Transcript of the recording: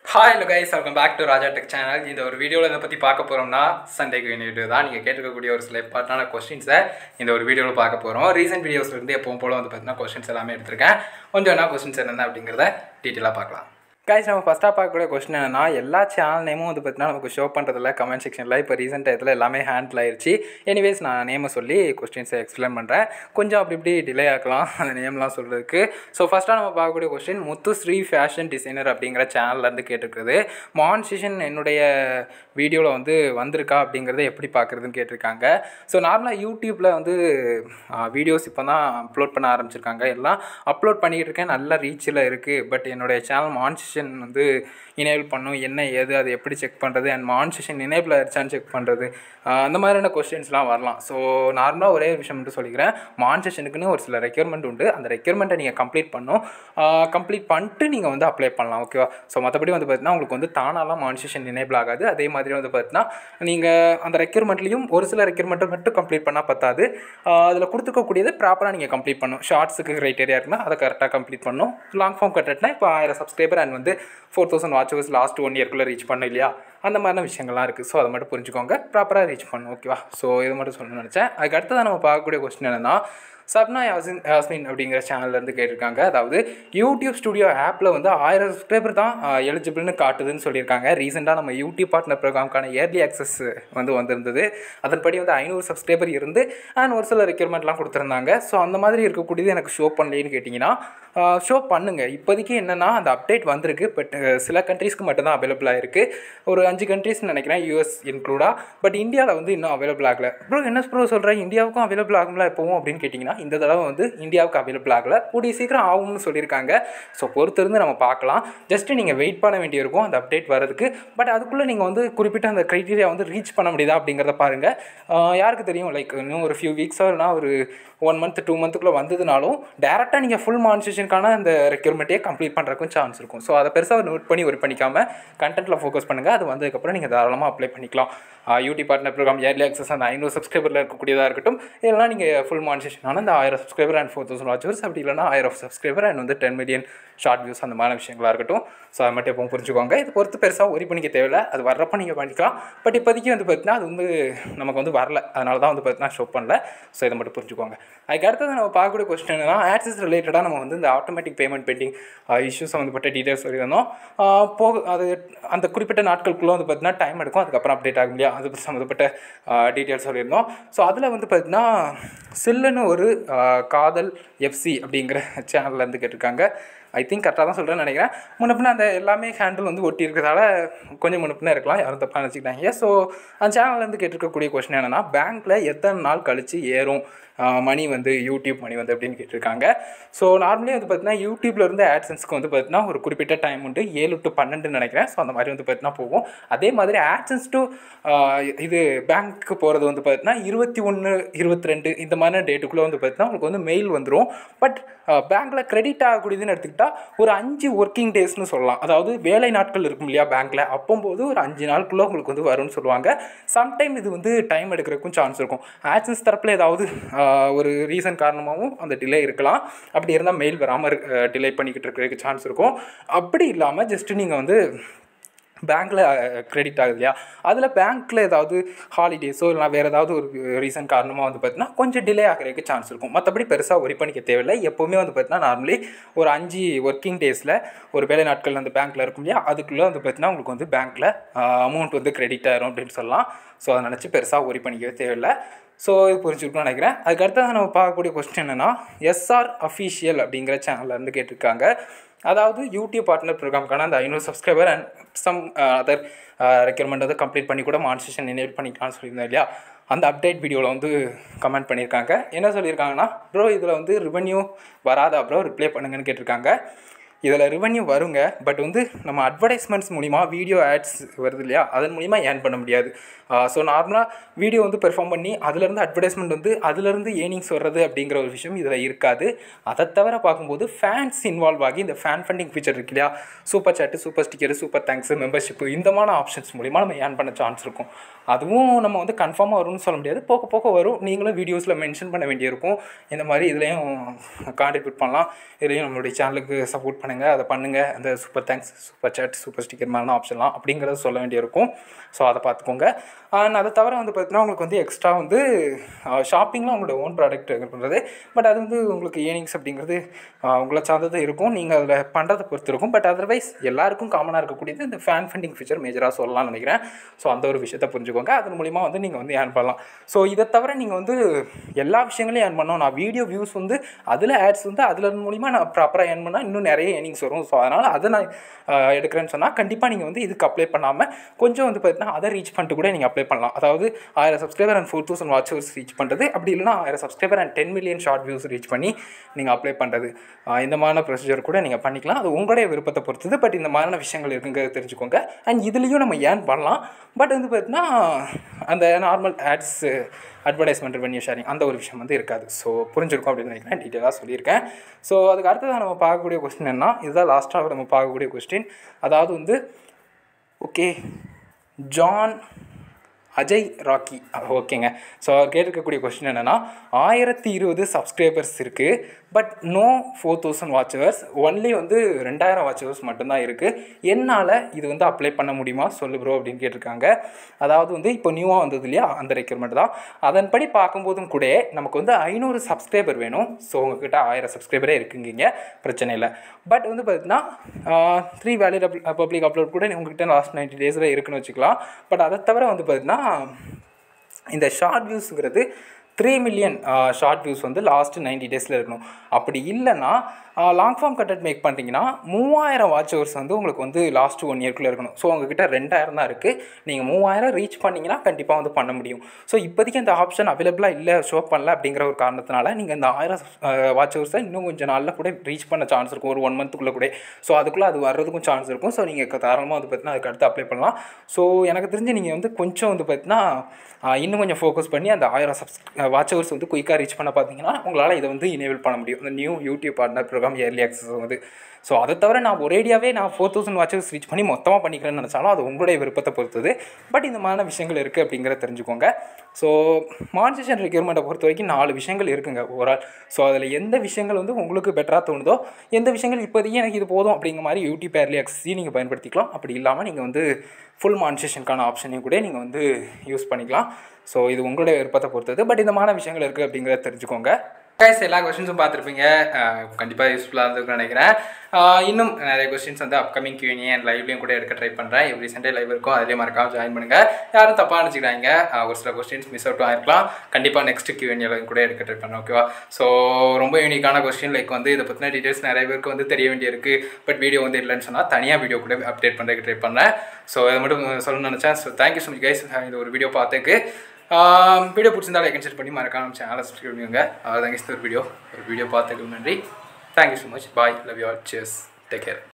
hi hello guys welcome back to Raja tech channel இந்த ஒரு வீடியோவில் இதை பற்றி பார்க்க போகிறோம்னா சண்டே வீடியோ தான் நீங்கள் கேட்டிருக்கக்கூடிய ஒரு சில இம்பார்ட்டான கொஸ்டின்ஸை இந்த ஒரு வீடியோவில் பார்க்க போகிறோம் ரீசெண்ட் வீடியோஸ்லேருந்து எப்பவும் போல வந்து பார்த்தீங்கன்னா கொஸ்டின்ஸ் எல்லாமே எடுத்திருக்கேன் கொஞ்சம் என்ன கொஸ்டின்ஸ் என்னென்ன அப்படிங்கிறத டீட்டெயிலாக பார்க்கலாம் கைஸ் நம்ம ஃபஸ்ட்டாக பார்க்கக்கூடிய கொஸ்டின் என்னன்னா எல்லா சேனல் நேமும் வந்து பார்த்தீங்கன்னா நமக்கு ஷோ பண்ணுறதில்ல கமெண்ட் செக்ஷனில் இப்போ ரீசெண்ட் இதில் எல்லாமே ஹேண்டில் ஆயிடுச்சு எனிவேஸ் நான் நேமை சொல்லி கொஸ்டின்ஸை எக்ஸ்பிளைன் பண்ணுறேன் கொஞ்சம் அப்படி இப்படி டிலே ஆக்கலாம் அந்த நேம்லாம் சொல்கிறதுக்கு ஸோ ஃபஸ்ட்டாக நம்ம பார்க்கக்கூடிய கொஸ்டின் முத்துஸ்ரீ ஃபேஷன் டிசைனர் அப்படிங்கிற சேனல்லேருந்து கேட்டிருக்குது மான் செஷன் என்னுடைய வீடியோவில் வந்து வந்திருக்கா அப்படிங்கிறத எப்படி பார்க்குறதுன்னு கேட்டிருக்காங்க ஸோ நார்மலாக யூடியூப்பில் வந்து வீடியோஸ் இப்போ தான் அப்லோட் பண்ண ஆரம்பிச்சிருக்காங்க எல்லாம் அப்லோட் பண்ணிக்கிட்டு இருக்கேன் நல்ல ரீச்சில் இருக்குது பட் என்னுடைய சேனல் மான் செஷன் வந்து இனேபிள் பண்ணும் என்ன ஏது அது எப்படி செக் பண்ணுறது அண்ட் மான் செஷன் இனேபிள் ஆயிடுச்சான்னு செக் பண்ணுறது அந்த மாதிரியான கொஸ்டின்ஸ்லாம் வரலாம் ஸோ நார்மலாக ஒரே ஒரு விஷயம் மட்டும் சொல்லிக்கிறேன் மான் செஷனுக்குன்னு ஒரு சில ரெக்யர்மெண்ட் உண்டு அந்த ரெக்யர்மெண்ட்டை நீங்கள் கம்ப்ளீட் பண்ணும் கம்ப்ளீட் பண்ணிட்டு நீங்கள் வந்து அப்ளை பண்ணலாம் ஓகேவா ஸோ மற்றபடி வந்து பார்த்தீங்கன்னா உங்களுக்கு வந்து தானாலாம் மான் செஷன் இனேபிள் ஆகாது அதே மாதிரி வந்து பார்த்தீங்கன்னா நீங்கள் அந்த ரெக்யர்மெண்ட்லேயும் ஒரு சில ரெக்யர்மெண்ட்டை மட்டும் கம்ப்ளீட் பண்ணால் பத்தாது அதில் கொடுத்துருக்கக்கூடியது ப்ராப்பராக நீங்கள் கம்ப்ளீட் பண்ணும் ஷார்ட்ஸுக்கு க்ரைட்டேரியா இருக்குன்னா அதை கரெக்டாக கம்ப்ளீட் பண்ணும் லாங் ஃபார்ம் கட்டட்னா இப்போ ஆயிரம் சப்ஸ்கிரைபர் அண்ட் வந்து four thousand watch hours last one இயர்க்குள்ளே ரீச் பண்ண இல்லையா அந்த மாதிரியான விஷயங்கள்லாம் இருக்குது ஸோ அதை மட்டும் புரிஞ்சுக்கோங்க ப்ராப்பராக ரீச் பண்ணும் ஓகேவா ஸோ இது மட்டும் சொல்லணும்னு நினச்சேன் அதுக்கு அடுத்ததான் நம்ம பார்க்கக்கூடிய கொஸ்டின் என்னென்னா சப்னா யாசின் யாஸ்மின் அப்படிங்கிற சேனல்லேருந்து கேட்டிருக்காங்க அதாவது யூடியூப் ஸ்டுடியோ ஆப்பில் வந்து ஆயிரம் சப்ஸ்கிரைபர் தான் எலிஜிபிள்னு காட்டுதுன்னு சொல்லியிருக்காங்க ரீசெண்டாக நம்ம யூடியூப் பார்ட்னர் ப்ரோக்ராம்க்கான இயர்லி ஆக்சஸ் வந்து வந்திருந்தது அதன்படி வந்து ஐநூறு சப்ஸ்கிரைபர் இருந்து அண்ட் ஒரு சில ரெக்யர்மெண்ட்லாம் கொடுத்துருந்தாங்க ஸோ அந்த மாதிரி இருக்கக்கூடியது எனக்கு ஷோ பண்ணலேன்னு கேட்டிங்கன்னா ஷோ பண்ணுங்கள் இப்போதைக்கு என்னென்னா அந்த அப்டேட் வந்திருக்கு பட் சில கண்ட்ரீஸ்க்கு மட்டும்தான் அவைலபிளாக இருக்குது ஒரு அஞ்சு கண்ட்ரீஸ்னு நினைக்கிறேன் யூஎஸ் இன்க்ளூடாக பட் இந்தியாவில் வந்து இன்னும் அவைலபிள் ஆகலை ப்ரோ என்ன ப்ரோ சொல்கிறேன் இந்தியாவுக்கும் அவைலபிள் ஆகும்ல எப்போவும் அப்படின்னு கேட்டிங்கன்னா இந்த தடவை வந்து இந்தியாவுக்கு அவைலபிள் ஆகலை கூடிய சீக்கிரம் ஆகும்னு சொல்லியிருக்காங்க ஸோ பொறுத்திருந்து நம்ம பார்க்கலாம் ஜஸ்ட்டு நீங்கள் வெயிட் பண்ண வேண்டியிருக்கும் அந்த அப்டேட் வரதுக்கு பட் அதுக்குள்ளே நீங்கள் வந்து குறிப்பிட்ட அந்த க்ரைட்டீரியா வந்து ரீச் பண்ண முடியுதா அப்படிங்கிறத பாருங்கள் யாருக்கு தெரியும் லைக் இன்னும் ஒரு ஃபியூ வீக்ஸோ இல்லைனா ஒரு ஒன் மந்த் டூ மந்த்துக்குள்ளே வந்ததுனாலும் டேரெக்டாக நீங்கள் ஃபுல் மான்சேஷனுக்கான அந்த ரெக்யூர்மெண்ட்டே கம்ப்ளீட் பண்ணுறதுக்கும் சான்ஸ் இருக்கும் ஸோ அதை பெருசாக நோட் பண்ணி ஒர்க் பண்ணிக்காமல் கண்டென்ட்டில் ஃபோக்கஸ் பண்ணுங்கள் அது வந்ததுக்கப்புறம் நீங்கள் தாராளமாக அப்ளை பண்ணிக்கலாம் YouTube partner program early access அந்த ஐநூறு சப்ஸ்கிரைபரில் இருக்கக்கூடியதாக இருக்கட்டும் இல்லைனா நீங்கள் ஃபுல் மான்சேஷனான அந்த ஆயிரம் subscriber and four thousand watchers அப்படி இல்லைனா ஆயிரம் சப்ஸ்கிரைபர் அண்ட் வந்து டென் மில்லியன் ஷார்ட் வியூஸ் அந்த மாதிரி விஷயங்களாக இருக்கட்டும் ஸோ அது மட்டும் எப்பவும் புரிஞ்சுக்கோங்க இது பொறுத்து பெருசாக ஒரி பண்ணிக்க தேவையில்லை அது வர்றப்போ நீங்கள் பண்ணிக்கலாம் பட் இப்போதைக்கு வந்து பார்த்தீங்கன்னா அது வந்து நமக்கு வந்து வரல அதனால தான் வந்து பார்த்தீங்கன்னா ஷோ பண்ணல ஸோ இதை மட்டும் புரிஞ்சுக்கோங்க அதுக்கு அடுத்தது நம்ம பார்க்கக்கூடிய கொஸ்டின் என்னன்னா ஆக்சஸ் ரிலேட்டடாக நம்ம வந்து இந்த ஆட்டோமேட்டிக் பேமெண்ட் பெண்டிங் இஷ்யூஸ் சம்மந்தப்பட்ட டீட்டெயில்ஸ் சொல்லியிருந்தோம் போக அது அந்த குறிப்பிட்ட நாட்களுக்குள்ளே வந்து பார்த்தீங்கன்னா டைம் எடுக்கும் அதுக்கப்புறம் அப்டேட் ஆகும் இல்லையா அது சம்மந்தப்பட்ட டீட்டெயில்ஸ் சொல்லியிருந்தோம் ஸோ அதில் வந்து பார்த்தீங்கன்னா சில்லுன்னு ஒரு காதல் எஃப்சி அப்படிங்கிற சேனல்லேருந்து கேட்டிருக்காங்க ஐ திங்க் கரெக்டாக தான் சொல்கிறேன்னு நினைக்கிறேன் முன்னப்பின அந்த எல்லாமே ஹேண்டில் வந்து ஒட்டி இருக்கிறதால கொஞ்சம் முன்னப்பின இருக்கலாம் யாரும் தப்பாக நினச்சிக்கிட்டாங்க ஸோ அந்த சேனல்லேருந்து கேட்டிருக்கக்கூடிய கொஸ்டின் என்னென்னா பேங்க்கில் எத்தனை நாள் கழித்து ஏறும் மணி வந்து யூடியூப் மணி வந்து அப்படின்னு கேட்டிருக்காங்க ஸோ நார்மலி வந்து பார்த்தீங்கன்னா யூடியூப்ல இருந்து ஆட்சன்ஸ்க்கு வந்து பார்த்தீங்கன்னா ஒரு குறிப்பிட்ட டைம் உண்டு ஏழு டு பன்னெண்டுன்னு நினைக்கிறேன் ஸோ அந்த மாதிரி வந்து பார்த்தீங்கன்னா போகும் அதே மாதிரி ஆட்சன்ஸ் டு இது பேங்க்கு போகிறது வந்து பார்த்தீங்கன்னா இருபத்தி ஒன்று இருபத்தி ரெண்டு இந்த மாதிரி டேட்டுக்குள்ளே வந்து பார்த்தீங்கன்னா உங்களுக்கு வந்து மெயில் வந்துடும் பட் பேங்க்கில் கிரெடிட் ஆகக்கூடியதுன்னு எடுத்துக்கிட்டால் ஒரு அஞ்சு ஒர்க்கிங் டேஸ்னு சொல்லலாம் அதாவது வேலை நாட்கள் இருக்கும் இல்லையா பேங்க்கில் அப்போம்போது ஒரு அஞ்சு நாளுக்குள்ளே உங்களுக்கு வந்து வரும்னு சொல்லுவாங்க சம்டைம் இது வந்து டைம் எடுக்கிறதுக்கும் சான்ஸ் இருக்கும் ஆட்சன்ஸ் தரப்பில் ஏதாவது ஒரு ரீசன் காரணமாகவும் அந்த டிலே இருக்கலாம் அப்படி இருந்தால் மெயில் வராமல் டிலே பண்ணிக்கிட்டு இருக்கிறதுக்கு சான்ஸ் இருக்கும் அப்படி இல்லாமல் ஜஸ்ட்டு நீங்கள் வந்து பேங்க்கில் க்ரெடிட் ஆகுது இல்லையா அதில் பேங்க்கில் ஏதாவது ஹாலிடேஸோ இல்லை வேறு ஏதாவது ஒரு ரீசன் காரணமாக வந்து பார்த்தீங்கன்னா கொஞ்சம் டிலே ஆகிறதுக்கு சான்ஸ் இருக்கும் மற்றபடி பெருசாக ஒரி பண்ணிக்க தேவையில்லை எப்போவுமே வந்து பார்த்தீங்கன்னா நார்மலி ஒரு அஞ்சு ஒர்க்கிங் டேஸில் ஒரு வேலை நாட்கள் அந்த பேங்க்கில் இருக்கும் இல்லையா அதுக்குள்ளே வந்து பார்த்தீங்கன்னா உங்களுக்கு வந்து பேங்க்கில் அமௌண்ட் வந்து க்ரெடிட் ஆயிரும் அப்படின்னு சொல்லலாம் ஸோ அதை நினச்சி பெருசாக ஒரி பண்ணிக்கவே தேவையில்லை ஸோ இது புரிஞ்சுக்கணும்னு நினைக்கிறேன் அதுக்கு அடுத்தது நம்ம பார்க்கக்கூடிய கொஸ்டின் என்னென்னா எஸ்ஆர் அஃபீஷியல் அப்படிங்கிற சேனல்லேருந்து கேட்டிருக்காங்க அதாவது யூடியூப் பார்ட்னர் ப்ரோக்ராம்க்கான அந்த ஐநூறு subscriber and some other requirement வந்து கம்ப்ளீட் பண்ணி கூட மான்சேஷன் எனேபிள் பண்ணிக்கலாம்னு சொல்லியிருந்தேன் இல்லையா அந்த அப்டேட் வீடியோவில் வந்து கமெண்ட் பண்ணியிருக்காங்க என்ன சொல்லியிருக்காங்கன்னா ப்ரோ இதில் வந்து ரிவன்யூ வராதா ப்ரோ ரிப்ளை பண்ணுங்கன்னு கேட்டிருக்காங்க இதில் ரெவன்யூ வருங்க பட் வந்து நம்ம அட்வர்டைஸ்மெண்ட்ஸ் மூலிமா வீடியோ ஆட்ஸ் வருது இல்லையா அதன் மூலிமா ஏர்ன் பண்ண முடியாது ஸோ நார்மலாக வீடியோ வந்து பெர்ஃபார்ம் பண்ணி அதுலேருந்து அட்வர்டைஸ்மெண்ட் வந்து அதுலேருந்து ஏர்னிங்ஸ் வர்றது அப்படிங்கிற ஒரு விஷயம் இதில் இருக்காது அதை தவிர பார்க்கும்போது ஃபேன்ஸ் இன்வால்வ் ஆகி இந்த ஃபேன் ஃபண்டிங் ஃபீச்சர் இருக்கு இல்லையா super chat super sticker super thanks membership இந்த மாதிரி ஆப்ஷன்ஸ் மூலிமா நம்ம ஏர்ன் பண்ண சான்ஸ் இருக்கும் அதுவும் நம்ம வந்து கன்ஃபார்மாக வரும்னு சொல்ல முடியாது போக போக வரும் நீங்களும் வீடியோஸில் மென்ஷன் பண்ண வேண்டியிருக்கும் இந்த மாதிரி இதுலேயும் கான்ட்ரிபியூட் பண்ணலாம் இதுலேயும் நம்மளுடைய சேனலுக்கு சப்போர்ட் பண்ண பண்ணுங்கள் அதை பண்ணுங்கள் அந்த super thanks super chat super sticker மாதிரிலாம் ஆப்ஷன்லாம் அப்படிங்கிறத சொல்ல வேண்டியிருக்கும் ஸோ அதை பார்த்துக்கோங்க அண்ட் அதை தவிர வந்து பார்த்தீங்கன்னா உங்களுக்கு வந்து எக்ஸ்ட்ரா வந்து ஷாப்பிங்லாம் உங்களோட ஓன் ப்ராடக்ட் பண்ணுறது பட் அது வந்து உங்களுக்கு ஏர்னிங்ஸ் அப்படிங்கிறது ஆஹ், உங்களை சார்ந்தது இருக்கும் நீங்கள் அதில் பண்ணுறதை பொறுத்து இருக்கும் பட் அதர்வைஸ் எல்லாருக்கும் காமனாக இருக்கக்கூடியது இந்த ஃபேன் ஃபண்டிங் ஃபீச்சர் மேஜராக சொல்லலாம்னு நினைக்கிறேன் ஸோ அந்த ஒரு விஷயத்தை புரிஞ்சுக்கோங்க அதன் மூலிமா வந்து நீங்கள் வந்து ஏர்ன் பண்ணலாம் ஸோ இதை தவிர நீங்கள் வந்து எல்லா விஷயங்களையும் ஏர்ன் பண்ணோம் நான் வீடியோ வியூஸ் வந்து அதில் ஆட்ஸ் வந்து அதில் மூலிமா நான் ப்ராப்பராக ஏர்ன் பண்ணால் இன்னும் நிறைய ஏர்னிங்ஸ் வரும் ஸோ அதனால் அதை நான் ஆஹ், எடுக்கிறேன்னு சொன்னால் கண்டிப்பாக நீங்கள் வந்து இதுக்கு அப்ளை பண்ணாமல் கொஞ்சம் வந்து பார்த்தீங்கன்னா அதை ரீச் பண்ணிட்டு கூட நீங்கள் அப்ளை பண்ணலாம் அதாவது ஆயிரம் subscriber and four thousand watchers reach பண்ணுறது அப்படி இல்லைனா ஆயிரம் subscriber and ten million short views reach பண்ணி நீங்கள் அப்ளை பண்ணுறது இந்த மாதிரியான ப்ரொசீஜர் கூட நீங்கள் பண்ணிக்கலாம் அது உங்களுடைய விருப்பத்தை பொறுத்தது பட் இந்த மாதிரியான விஷயங்கள் இருக்குங்கிறத தெரிஞ்சுக்கோங்க அண்ட் இதுலேயும் நம்ம ஏர்ன் பண்ணலாம் பட் வந்து பார்த்தீங்கன்னா அந்த normal ads advertisement revenue sharing அந்த ஒரு விஷயம் வந்து இருக்காது ஸோ புரிஞ்சிருக்கும் அப்படின்னு நினைக்கிறேன் டீட்டெயிலாக சொல்லியிருக்கேன் ஸோ அதுக்கு அடுத்ததாக நம்ம பார்க்கக்கூடிய கொஸ்டின் என்ன இதுதான் லாஸ்ட்டாக நம்ம பார்க்கக்கூடிய கொஸ்டின் அதாவது வந்து ஓகே ஜான் அஜய் ராக்கி ஓகேங்க ஸோ அவர் கேட்டிருக்கக்கூடிய கொஸ்டின் என்னென்னா ஆயிரத்தி இருபது சப்ஸ்கிரைபர்ஸ் இருக்குது but no four thousand watch hours only வந்து ரெண்டாயிரம் வாட்சவர்ஸ் மட்டும்தான் இருக்குது என்னால் இது வந்து அப்ளை பண்ண முடியுமா சொல்லு ப்ரோ அப்படின்னு கேட்டிருக்காங்க அதாவது வந்து இப்போ நியூவாக வந்தது இல்லையா அந்த ரெக்யூர்மெண்ட் தான் அதன்படி பார்க்கும்போதும் கூட நமக்கு வந்து ஐநூறு சப்ஸ்கிரைபர் வேணும் ஸோ உங்ககிட்ட ஆயிரம் சப்ஸ்கிரைபரே இருக்குங்க பிரச்சனை இல்லை பட் வந்து பார்த்தீங்கன்னா த்ரீ வேலிட் பப்ளிக் அப்லோட் கூட உங்ககிட்ட லாஸ்ட் நைன்டி டேஸில் இருக்குன்னு வச்சுக்கலாம் பட் அதை தவிர வந்து பார்த்தீங்கன்னா இந்த ஷார்ட் வியூஸுங்கிறது த்ரீ மில்லியன் ஷார்ட் வியூஸ் வந்து லாஸ்ட் நைன்டி டேஸில் இருக்கணும் அப்படி இல்லைன்னா லாங் ஃபார்ம் கண்டென்ட் மேக் பண்ணிட்டீங்கன்னா மூவாயிரம் வாட்ச் ஹவர்ஸ் வந்து உங்களுக்கு வந்து லாஸ்ட் ஒன் இயர்க்குள்ளே இருக்கணும் ஸோ உங்ககிட்ட ரெண்டாயிரம் தான் இருக்குது நீங்கள் மூவாயிரம் ரீச் பண்ணிங்கன்னா கண்டிப்பாக வந்து பண்ண முடியும் ஸோ இப்போதைக்கு இந்த ஆப்ஷன் அவைலபிளாக இல்லை ஷோ பண்ணல அப்படிங்கிற ஒரு காரணத்தினால நீங்கள் இந்த ஆயிரம் வாட்ச் ஹவர்ஸை இன்னும் கொஞ்சம் நாளில் கூட ரீச் பண்ண சான்ஸ் இருக்கும் ஒரு ஒன் மந்த்துக்குள்ளே கூட ஸோ அதுக்குள்ளே அது வர்றதுக்கும் சான்ஸ் இருக்கும் ஸோ நீங்கள் தாராளமாக வந்து பார்த்தீங்கன்னா அதுக்கு அடுத்து அப்ளை பண்ணலாம் ஸோ எனக்கு தெரிஞ்சு நீங்கள் வந்து கொஞ்சம் வந்து பார்த்தீங்கன்னா ஆஹ், இன்னும் கொஞ்சம் ஃபோக்கஸ் பண்ணி அந்த ஆயிரம் சப்ஸ் வாட்ச் ஹவர்ஸ் வந்து குயிக்காக ரீச் பண்ண பார்த்தீங்கன்னா உங்களால் இதை வந்து எனேபிள் பண்ண முடியும் இந்த new YouTube partner program early access வந்து ஸோ அதை தவிர நான் ஒரேடியாகவே நான் ஃபோர் தௌசண்ட் வாட்சஸ் ரீச் பண்ணி மொத்தமாக பண்ணிக்கிறேன்னு நினச்சாலும் அது உங்களுடைய விருப்பத்தை பொறுத்தது பட் இந்த மாதிரியான விஷயங்கள் இருக்குது அப்படிங்கிறத தெரிஞ்சுக்கோங்க ஸோ மானிட்டேஷன் ரெக்யூர்மெண்ட்டை பொறுத்த வரைக்கும் நாலு விஷயங்கள் இருக்குங்க ஓவரால் ஸோ அதில் எந்த விஷயங்கள் வந்து உங்களுக்கு பெட்டராக தோணுதோ எந்த விஷயங்கள் இப்போதைக்கு எனக்கு இது போதும் அப்படிங்கிற மாதிரி யூடியூப் ஏர்லி ஆக்சஸையும் நீங்கள் பயன்படுத்திக்கலாம் அப்படி இல்லாமல் நீங்கள் வந்து ஃபுல் மானிட்டேஷனுக்கான ஆப்ஷனையும் கூட நீங்கள் வந்து யூஸ் பண்ணிக்கலாம் ஸோ இது உங்களுடைய விருப்பத்தை பொறுத்தது பட் இந்த மாதிரி விஷயங்கள் இருக்குது அப்படிங்கிறத தெரிஞ்சுக்கோங்க கைஸ் எல்லா கொஸ்டின்ஸும் பார்த்துருப்பீங்க கண்டிப்பாக யூஸ்ஃபுல்லாக இருந்திருக்கும்னு நினைக்கிறேன் ஆஹ் இன்னும் நிறைய கொஸ்டின்ஸ் வந்து அப்கமிங் கியூனி அண்ட் லைவ்லையும் கூட எடுக்க ட்ரை பண்ணுறேன் எவ்ரி சண்டே லைவ் இருக்கும் அதிலே மறக்காம ஜாயின் பண்ணுங்கள் யாரும் தப்பாக நினச்சிக்கிறாங்க ஒரு சில கொஸ்டின்ஸ் மிஸ் அவுட்டும் ஆயிருக்கலாம் கண்டிப்பாக நெக்ஸ்ட் கியூனியில் கூட எடுக்க ட்ரை பண்ணேன் ஓகேவா ஸோ ரொம்ப யூனிக்கான கொஸ்டின் லைக் வந்து இதை பற்றின டீட்டெயில்ஸ் நிறைய பேருக்கு வந்து தெரிய வேண்டியிருக்கு பட் வீடியோ வந்து இல்லைன்னு சொன்னால் தனியாக வீடியோ கூட அப்டேட் பண்ணுறதுக்கு ட்ரை பண்ணேன் ஸோ இதை மட்டும் சொல்லணும்னு நினச்சேன் so thank you so much guys இந்த ஒரு வீடியோ பார்த்துக்கு வீடியோ பிடிச்சிருந்தா லைக் செட் பண்ணி மறக்காம சேனலை சப்ஸ்கிரைப் பண்ணுங்க அவ்வளோதாங்க இந்த ஒரு வீடியோ ஒரு வீடியோ பார்த்ததுக்கு நன்றி thank you so much bye love you all cheers take care